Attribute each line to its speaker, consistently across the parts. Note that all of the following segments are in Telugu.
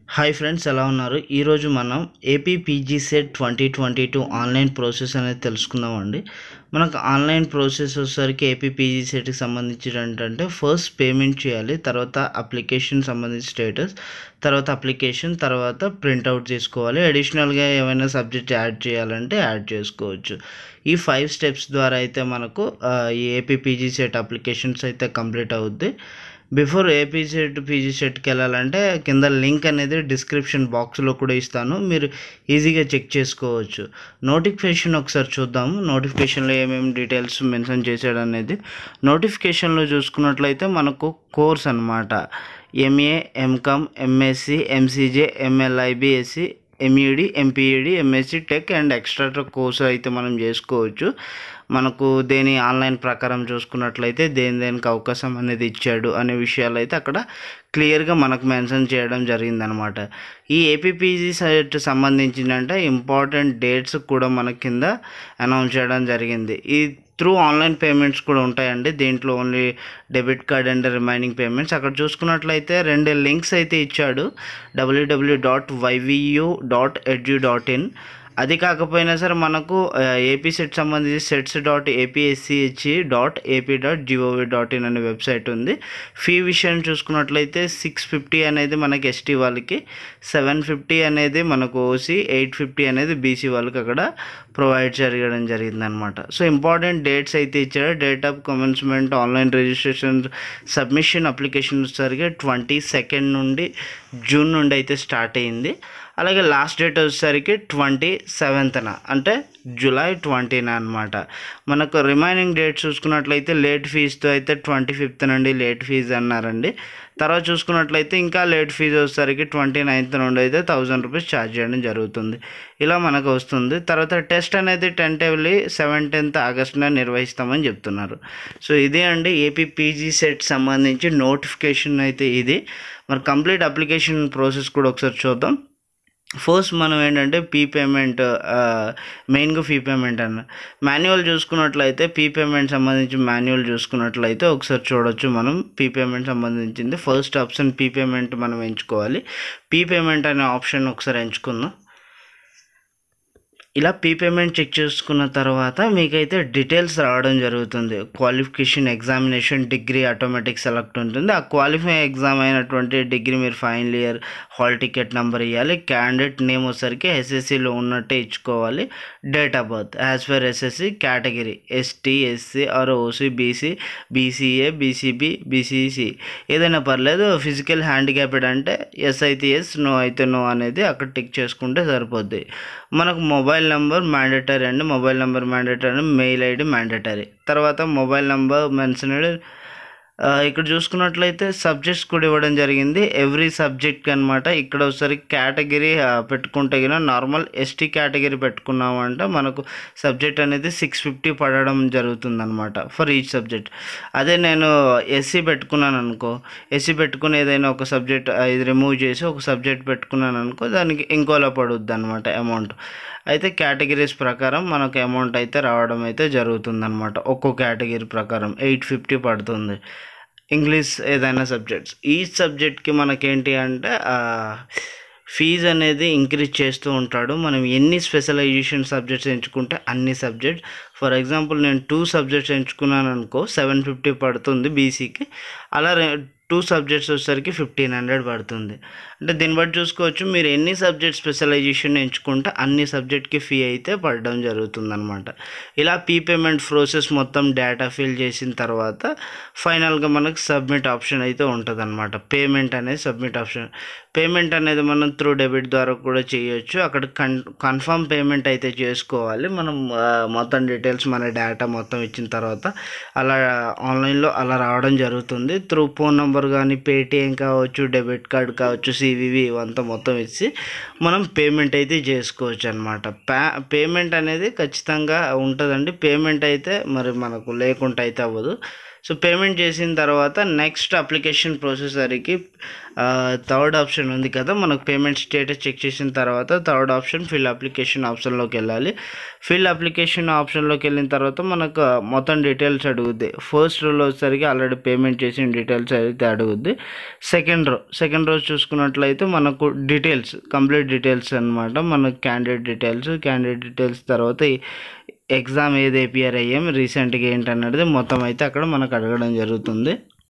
Speaker 1: హాయ్ ఫ్రెండ్స్ ఎలా ఉన్నారు ఈరోజు మనం AP PG CET twenty twenty two online process అనేది తెలుసుకుందామండి మనకు ఆన్లైన్ ప్రాసెస్ వచ్చేసరికి ఏపీ పీజీ సెట్కి సంబంధించి ఏంటంటే ఫస్ట్ పేమెంట్ చేయాలి తర్వాత అప్లికేషన్ సంబంధించి స్టేటస్ తర్వాత అప్లికేషన్ తర్వాత ప్రింట్అవుట్ చేసుకోవాలి అడిషనల్గా ఏమైనా సబ్జెక్ట్ యాడ్ చేయాలంటే యాడ్ చేసుకోవచ్చు ఈ ఫైవ్ స్టెప్స్ ద్వారా అయితే మనకు ఆ, ఈ ఏపీ పీజీ సెట్ అప్లికేషన్స్ అయితే కంప్లీట్ అవుద్ది బిఫోర్ ఏపీ సెట్ పీజీ సెట్కి వెళ్ళాలంటే కింద లింక్ అనేది డిస్క్రిప్షన్ బాక్స్లో కూడా ఇస్తాను మీరు ఈజీగా చెక్ చేసుకోవచ్చు నోటిఫికేషన్ ఒకసారి చూద్దాము నోటిఫికేషన్లో ఏమేమి డీటెయిల్స్ మెన్షన్ చేశాడు అనేది నోటిఫికేషన్లో చూసుకున్నట్లయితే మనకు కోర్స్ అనమాట MA MCom MSc MCJ MLibSc MEd MPEd MSc tech and extra course అయితే మనం చేసుకోవచ్చు మనకు దేని ఆన్లైన్ ప్రకారం చూసుకున్నట్లయితే దేని దేనికి అవకాశం అనేది ఇచ్చాడు అనే విషయాలు అయితే అక్కడ క్లియర్గా మనకు మెన్షన్ చేయడం జరిగిందనమాట ఈ ఏపీపీజీ సైట్ సంబంధించిందంటే ఇంపార్టెంట్ డేట్స్ కూడా మన కింద అనౌన్స్ చేయడం జరిగింది ఈ త్రూ ఆన్లైన్ పేమెంట్స్ కూడా ఉంటాయండి దీంట్లో only debit card and remaining payments అక్కడ చూసుకున్నట్లయితే రెండు లింక్స్ అయితే ఇచ్చాడు WWW dot YVU dot edu dot in అది కాకపోయినా సరే మనకు ఏపీ సెట్ సంబంధించి CETs dot APSCHE dot AP dot gov dot in అనే వెబ్సైట్ ఉంది ఫీ విషయం చూసుకున్నట్లయితే సిక్స్ ఫిఫ్టీ అనేది మనకి ఎస్టీ వాళ్ళకి సెవెన్ ఫిఫ్టీ అనేది మనకు ఓసీ ఎయిట్ ఫిఫ్టీ అనేది బీసీ వాళ్ళకి అక్కడ ప్రొవైడ్ చేయడం జరిగిందనమాట సో ఇంపార్టెంట్ డేట్స్ అయితే ఇచ్చారు date of commencement online registration submission application వచ్చేసరికి ట్వంటీ సెకండ్ నుండి జూన్ నుండి అయితే స్టార్ట్ అయింది అలాగే లాస్ట్ డేట్ వచ్చేసరికి ట్వంటీ సెవెంత్న అంటే జూలై ట్వంటీన అనమాట మనకు రిమైనింగ్ డేట్ చూసుకున్నట్లయితే లేట్ ఫీజుతో అయితే ట్వంటీ ఫిఫ్త్ నుండి లేట్ ఫీజు అన్నారండి తర్వాత చూసుకున్నట్లయితే ఇంకా లేట్ ఫీజు వచ్చేసరికి ట్వంటీ నైన్త్ నుండి అయితే థౌజండ్ రూపీస్ ఛార్జ్ చేయడం జరుగుతుంది ఇలా మనకు వస్తుంది తర్వాత టెస్ట్ అనేది టెంటేవ్లీ సెవెంటీన్త్ ఆగస్టున నిర్వహిస్తామని చెప్తున్నారు సో ఇదే అండి ఏపీ పీజీ సెట్ సంబంధించి నోటిఫికేషన్ అయితే ఇది మరి కంప్లీట్ అప్లికేషన్ ప్రాసెస్ కూడా ఒకసారి చూద్దాం ఫస్ట్ మనం ఏంటంటే పీ పేమెంట్ మెయిన్గా ఫీ పేమెంట్ అన్న మాన్యువల్ చూసుకున్నట్లయితే పీ పేమెంట్ సంబంధించి మాన్యువల్ చూసుకున్నట్లయితే ఒకసారి చూడొచ్చు మనం పీ పేమెంట్ సంబంధించింది ఫస్ట్ ఆప్షన్ పీ పేమెంట్ మనం ఎంచుకోవాలి పీ పేమెంట్ అనే ఆప్షన్ ఒకసారి ఎంచుకుందాం ఇలా పీ పేమెంట్ చెక్ చేసుకున్న తర్వాత మీకైతే డీటెయిల్స్ రావడం జరుగుతుంది qualification examination degree automatic select ఉంటుంది ఆ క్వాలిఫై ఎగ్జామ్ అయినటువంటి డిగ్రీ మీరు final year hall ticket number ఇవ్వాలి క్యాండిడేట్ నేమ్ వచ్చరికి ఎస్ఎస్సిలో ఉన్నట్టే ఇచ్చుకోవాలి date of birth as per SSC category ST SC or OC BC BCA BCB BCC ఏదైనా పర్లేదు ఫిజికల్ హ్యాండిక్యాప్డ్ అంటే ఎస్ అయితే ఎస్ నో అయితే నో అనేది అక్కడ టిక్ చేసుకుంటే సరిపోద్ది మనకు మొబైల్ నెంబర్ మ్యాండేటరీ అండి mobile number mandatory mail ID mandatory తర్వాత మొబైల్ నెంబర్ మెన్షన్డ్ ఇక్కడ చూసుకున్నట్లయితే సబ్జెక్ట్స్ కూడా ఇవ్వడం జరిగింది ఎవ్రీ సబ్జెక్ట్ అనమాట ఇక్కడ ఒకసారి కేటగిరీ పెట్టుకుంటే గిన నార్మల్ ఎస్టీ కేటగిరీ పెట్టుకున్నామంటే మనకు సబ్జెక్ట్ అనేది సిక్స్ ఫిఫ్టీ పడడం జరుగుతుంది అనమాట ఫర్ ఈచ్ సబ్జెక్ట్ అదే నేను ఎస్సీ పెట్టుకున్నాను అనుకో ఎస్సీ పెట్టుకుని ఏదైనా ఒక సబ్జెక్ట్ ఇది రిమూవ్ చేసి ఒక సబ్జెక్ట్ పెట్టుకున్నాను అనుకో దానికి ఇంకోలా పడుద్ది అనమాట అమౌంట్ అయితే కేటగిరీస్ ప్రకారం మనకు అమౌంట్ అయితే రావడం అయితే జరుగుతుందన్నమాట ఒక్కో కేటగిరీ ప్రకారం ఎయిట్ ఫిఫ్టీ పడుతుంది ఇంగ్లీష్ ఏదైనా సబ్జెక్ట్స్ ఈ సబ్జెక్ట్కి మనకేంటి అంటే ఫీజు అనేది ఇంక్రీజ్ చేస్తూ ఉంటాడు మనం ఎన్ని స్పెషలైజేషన్ సబ్జెక్ట్స్ ఎంచుకుంటే అన్ని సబ్జెక్ట్ ఫర్ ఎగ్జాంపుల్ నేను టూ సబ్జెక్ట్స్ ఎంచుకున్నాను అనుకో సెవెన్ ఫిఫ్టీ పడుతుంది బీసీకి అలా టూ సబ్జెక్ట్స్ వచ్చేసరికి ఫిఫ్టీన్ హండ్రెడ్ పడుతుంది అంటే దీన్ని బట్టి చూసుకోవచ్చు మీరు ఎన్ని సబ్జెక్ట్ స్పెషలైజేషన్ ఎంచుకుంటే అన్ని సబ్జెక్ట్కి ఫీ అయితే పడడం జరుగుతుందన్నమాట ఇలా పీ పేమెంట్ ప్రాసెస్ మొత్తం డేటా ఫిల్ చేసిన తర్వాత ఫైనల్గా మనకు సబ్మిట్ ఆప్షన్ అయితే ఉంటుంది పేమెంట్ అనేది సబ్మిట్ ఆప్షన్ పేమెంట్ అనేది మనం త్రూ డెబిట్ ద్వారా కూడా చేయొచ్చు అక్కడ కన్ కన్ఫర్మ్ పేమెంట్ అయితే చేసుకోవాలి మనం ఆ, మొత్తం డీటెయిల్స్ మన డేటా మొత్తం ఇచ్చిన తర్వాత అలా ఆన్లైన్లో అలా రావడం జరుగుతుంది త్రూ ఫోన్ నెంబర్ కానీ పేటిఎం కావచ్చు డెబిట్ కార్డ్ కావచ్చు సివివి ఇవంతా మొత్తం ఇచ్చి మనం పేమెంట్ అయితే చేసుకోవచ్చు అనమాట పే పేమెంట్ అనేది ఖచ్చితంగా ఉంటుందండి పేమెంట్ అయితే మరి మనకు లేకుండా అయితే అవ్వదు సో పేమెంట్ చేసిన తర్వాత నెక్స్ట్ అప్లికేషన్ ప్రాసెసర్కి థర్డ్ ఆప్షన్ ఉంది కదా మనకు పేమెంట్ స్టేటస్ చెక్ చేసిన తర్వాత థర్డ్ ఆప్షన్ ఫిల్ అప్లికేషన్ ఆప్షన్లోకి వెళ్ళాలి ఫిల్ అప్లికేషన్ ఆప్షన్లోకి వెళ్ళిన తర్వాత మనకు మొత్తం డీటెయిల్స్ అడుగుద్ది ఫస్ట్ రోలో వచ్చేసరికి ఆల్రెడీ పేమెంట్ చేసిన డీటెయిల్స్ అయితే అడుగుద్ది సెకండ్ రో సెకండ్ రోజు చూసుకున్నట్లయితే మనకు డీటెయిల్స్ కంప్లీట్ డీటెయిల్స్ అనమాట మనకు క్యాండిడేట్ డీటెయిల్స్ క్యాండిడేట్ డీటెయిల్స్ తర్వాత ఈ ఎగ్జామ్ ఏది ఏపీఆర్ అయ్యాం రీసెంట్గా ఏంటన్నది మొత్తం అయితే అక్కడ మనకు అడగడం జరుగుతుంది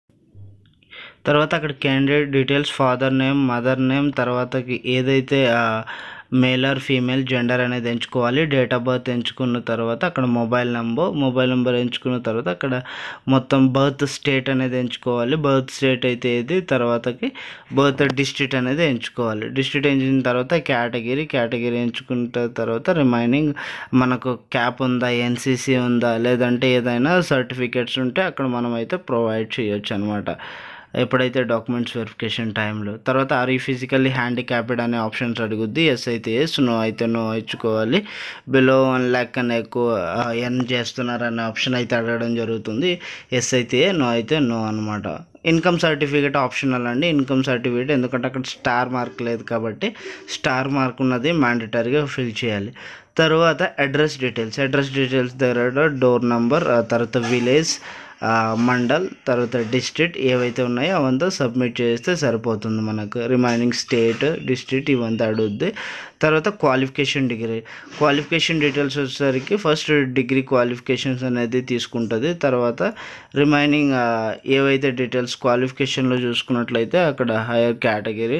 Speaker 1: తర్వాత అక్కడ candidate details father name mother name తర్వాతకి ఏదైతే మేల్ ఆర్ ఫీమేల్ జెండర్ అనేది ఎంచుకోవాలి డేట్ ఆఫ్ బర్త్ ఎంచుకున్న తర్వాత అక్కడ మొబైల్ నెంబర్ మొబైల్ నెంబర్ ఎంచుకున్న తర్వాత అక్కడ మొత్తం బర్త్ స్టేట్ అనేది ఎంచుకోవాలి బర్త్ స్టేట్ అయితే ఏది తర్వాతకి బర్త్ డిస్ట్రిక్ట్ అనేది ఎంచుకోవాలి డిస్ట్రిక్ట్ ఎంచిన తర్వాత కేటగిరీ కేటగిరీ ఎంచుకున్న తర్వాత రిమైనింగ్ మనకు క్యాప్ ఉందా ఎన్సీసీ ఉందా లేదంటే ఏదైనా సర్టిఫికేట్స్ ఉంటే అక్కడ మనం అయితే ప్రొవైడ్ చేయొచ్చు అనమాట ఎప్పుడైతే డాక్యుమెంట్స్ వెరిఫికేషన్ టైంలో తర్వాత ఆర్ ఈ ఫిజికల్లీ హ్యాండిక్యాప్డ్ అనే ఆప్షన్స్ అడుగుద్ది ఎస్ అయితే ఎస్ నో అయితే నో ఇచ్చుకోవాలి బిలో వన్ ల్యాక్ కన్నా ఎక్కువ ఎర్న్ చేస్తున్నారు అనే ఆప్షన్ అయితే అడగడం జరుగుతుంది ఎస్ అయితే నో అయితే నో అనమాట ఇన్కమ్ సర్టిఫికేట్ ఆప్షనల్ అండి ఇన్కమ్ సర్టిఫికేట్ ఎందుకంటే అక్కడ స్టార్ మార్క్ లేదు కాబట్టి స్టార్ మార్క్ ఉన్నది మ్యాండటరీగా ఫిల్ చేయాలి తర్వాత అడ్రస్ డీటెయిల్స్ అడ్రస్ డీటెయిల్స్ దగ్గర డోర్ నంబర్ తర్వాత విలేజ్ మండల్ తర్వాత డిస్ట్రిక్ట్ ఏవైతే ఉన్నాయో అవంతా సబ్మిట్ చేస్తే సరిపోతుంది మనకు రిమైనింగ్ స్టేట్ డిస్ట్రిక్ట్ ఇవంతా అడుగుద్ది తర్వాత క్వాలిఫికేషన్ డిగ్రీ క్వాలిఫికేషన్ డీటెయిల్స్ వచ్చేసరికి ఫస్ట్ డిగ్రీ క్వాలిఫికేషన్స్ అనేది తీసుకుంటుంది తర్వాత రిమైనింగ్ ఏవైతే డీటెయిల్స్ క్వాలిఫికేషన్లో చూసుకున్నట్లయితే అక్కడ హైయర్ కేటగిరీ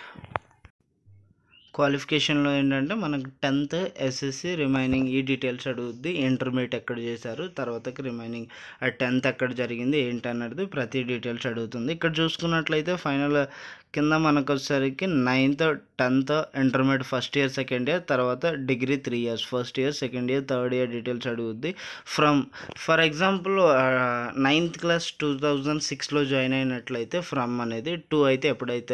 Speaker 1: క్వాలిఫికేషన్లో ఏంటంటే మనకు టెన్త్ ఎస్ఎస్సి రిమైనింగ్ ఈ డీటెయిల్స్ అడుగుద్ది ఇంటర్మీడియట్ ఎక్కడ చేశారు తర్వాతకి రిమైనింగ్ ఆ టెన్త్ ఎక్కడ జరిగింది ఏంటి అన్నది ప్రతి డీటెయిల్స్ అడుగుతుంది ఇక్కడ చూసుకున్నట్లయితే ఫైనల్ కింద మనకు వచ్చేసరికి ninth tenth intermediate first year second year తర్వాత degree three years first year second year third year details అడుగుద్ది from for example ninth class two thousand సిక్స్లో జాయిన్ అయినట్లయితే ఫ్రమ్ అనేది టూ అయితే ఎప్పుడైతే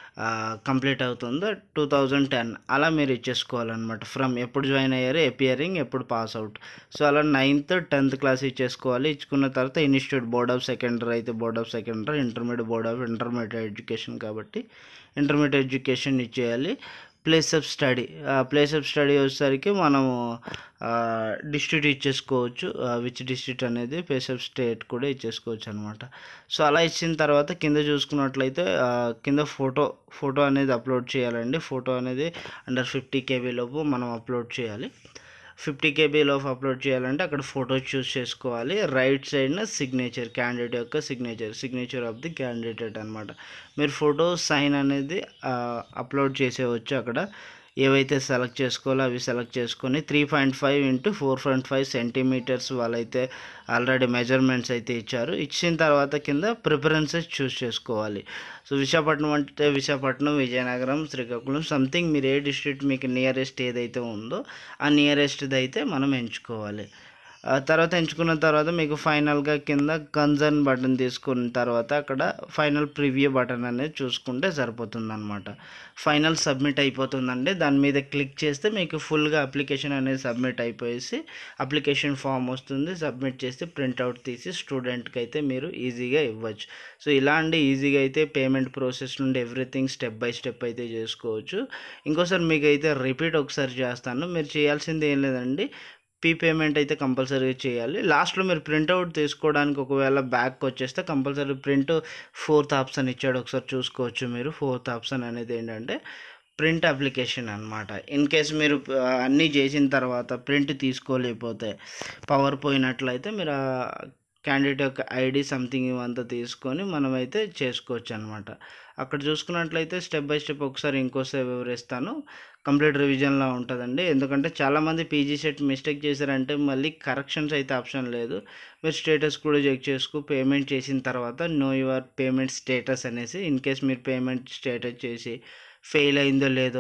Speaker 1: కంప్లీట్ అవుతుందో టూ థౌజండ్ టెన్ అలా మీరు ఇచ్చేసుకోవాలన్నమాట ఫ్రమ్ ఎప్పుడు జాయిన్ అయ్యారు ఎపియరింగ్ ఎప్పుడు పాస్ అవుట్ సో అలా నైన్త్ టెన్త్ క్లాస్ ఇచ్చేసుకోవాలి ఇచ్చుకున్న తర్వాత ఇన్స్టిట్యూట్ బోర్డ్ ఆఫ్ సెకండరీ అయితే board of secondary intermediate board of intermediate education కాబట్టి ఇంటర్మీడియట్ ఎడ్యుకేషన్ ఇచ్చేయాలి place of study place of study వచ్చేసరికి మనము డిస్ట్రిక్ట్ ఇచ్చేసుకోవచ్చు విచ్ డిస్ట్రిక్ట్ అనేది ప్లేస్ ఆఫ్ స్టేట్ కూడా ఇచ్చేసుకోవచ్చు అనమాట సో అలా ఇచ్చిన తర్వాత కింద చూసుకున్నట్లయితే కింద ఫోటో ఫోటో అనేది అప్లోడ్ చేయాలండి ఫోటో అనేది అండర్ ఫిఫ్టీ కేబీ లోపు మనం అప్లోడ్ చేయాలి ఫిఫ్టీ కేబీలోపు అప్లోడ్ చేయాలంటే అక్కడ ఫోటో చూస్ చేసుకోవాలి రైట్ సైడ్న సిగ్నేచర్ క్యాండిడేట్ యొక్క signature signature of the candidate అనమాట మీరు ఫోటో సైన్ అనేది అప్లోడ్ చేసేవచ్చు అక్కడ ఏవైతే సెలెక్ట్ చేసుకోవాలో అవి సెలెక్ట్ చేసుకొని three point five into four point five centimetres వాళ్ళైతే ఆల్రెడీ మెజర్మెంట్స్ అయితే ఇచ్చారు ఇచ్చిన తర్వాత కింద ప్రిఫరెన్సెస్ చూస్ చేసుకోవాలి సో విశాఖపట్నం అంటే విశాఖపట్నం విజయనగరం శ్రీకాకుళం సంథింగ్ మీరు ఏ డిస్ట్రిక్ట్ మీకు నియరెస్ట్ ఏదైతే ఉందో ఆ నియరెస్ట్ది అయితే మనం ఎంచుకోవాలి ఆ తర్వాత ఎంచుకున్న తర్వాత మీకు ఫైనల్గా కింద కన్సర్న్ బటన్ తీసుకున్న తర్వాత అక్కడ ఫైనల్ ప్రివ్యూ బటన్ అనేది చూసుకుంటే సరిపోతుంది అనమాట ఫైనల్ సబ్మిట్ అయిపోతుందండి దాని మీద క్లిక్ చేస్తే మీకు ఫుల్గా అప్లికేషన్ అనేది సబ్మిట్ అయిపోయేసి అప్లికేషన్ ఫామ్ వస్తుంది సబ్మిట్ చేసి ప్రింట్అవుట్ తీసి స్టూడెంట్కి అయితే మీరు ఈజీగా ఇవ్వచ్చు సో ఇలాంటి ఈజీగా అయితే పేమెంట్ ప్రాసెస్ నుండి ఎవ్రీథింగ్ స్టెప్ బై స్టెప్ అయితే చేసుకోవచ్చు ఇంకోసారి మీకు అయితే రిపీట్ ఒకసారి చేస్తాను మీరు చేయాల్సింది ఏం లేదండి పీ పేమెంట్ అయితే కంపల్సరీగా చేయాలి లాస్ట్లో మీరు ప్రింట్అవుట్ తీసుకోవడానికి ఒకవేళ బ్యాక్ వచ్చేస్తే కంపల్సరీ ప్రింట్ ఫోర్త్ ఆప్షన్ ఇచ్చాడు ఒకసారి చూసుకోవచ్చు మీరు ఫోర్త్ ఆప్షన్ అనేది ఏంటంటే ప్రింట్ అప్లికేషన్ అనమాట ఇన్ కేస్ మీరు ఆ, అన్నీ చేసిన తర్వాత ప్రింట్ తీసుకోలేకపోతే పవర్ పోయినట్లయితే మీరు క్యాండిడేట్ యొక్క ఐడి సంథింగ్ ఇవంతా తీసుకొని మనమైతే చేసుకోవచ్చు అనమాట అక్కడ చూసుకున్నట్లయితే స్టెప్ బై స్టెప్ ఒకసారి ఇంకోసారి వివరిస్తాను కంప్లీట్ రివిజన్లో ఉంటుందండి ఎందుకంటే చాలామంది పీజీ సెట్ మిస్టేక్ చేశారంటే మళ్ళీ కరెక్షన్స్ అయితే ఆప్షన్ లేదు మీరు స్టేటస్ కూడా చెక్ చేసుకో పేమెంట్ చేసిన తర్వాత నో యువర్ పేమెంట్ స్టేటస్ అనేసి ఇన్ కేస్ మీరు పేమెంట్ స్టేటస్ చేసి ఫెయిల్ అయిందో లేదో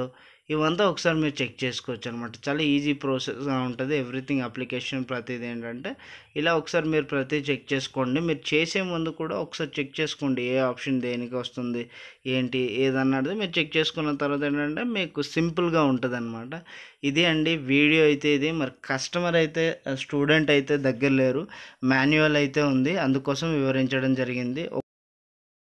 Speaker 1: ఇవంతా ఒకసారి మీరు చెక్ చేసుకోవచ్చు అనమాట చాలా ఈజీ ప్రాసెస్గా ఉంటుంది ఎవ్రీథింగ్ అప్లికేషన్ ప్రతిదీ ఏంటంటే ఇలా ఒకసారి మీరు ప్రతి చెక్ చేసుకోండి మీరు చేసే ముందు కూడా ఒకసారి చెక్ చేసుకోండి ఏ ఆప్షన్ దేనికి వస్తుంది ఏంటి ఏదన్నది మీరు చెక్ చేసుకున్న తర్వాత ఏంటంటే మీకు సింపుల్గా ఉంటుంది అనమాట ఇది అండి వీడియో అయితే ఇది మరి కస్టమర్ అయితే స్టూడెంట్ అయితే దగ్గర లేరు మాన్యువల్ అయితే ఉంది అందుకోసం వివరించడం జరిగింది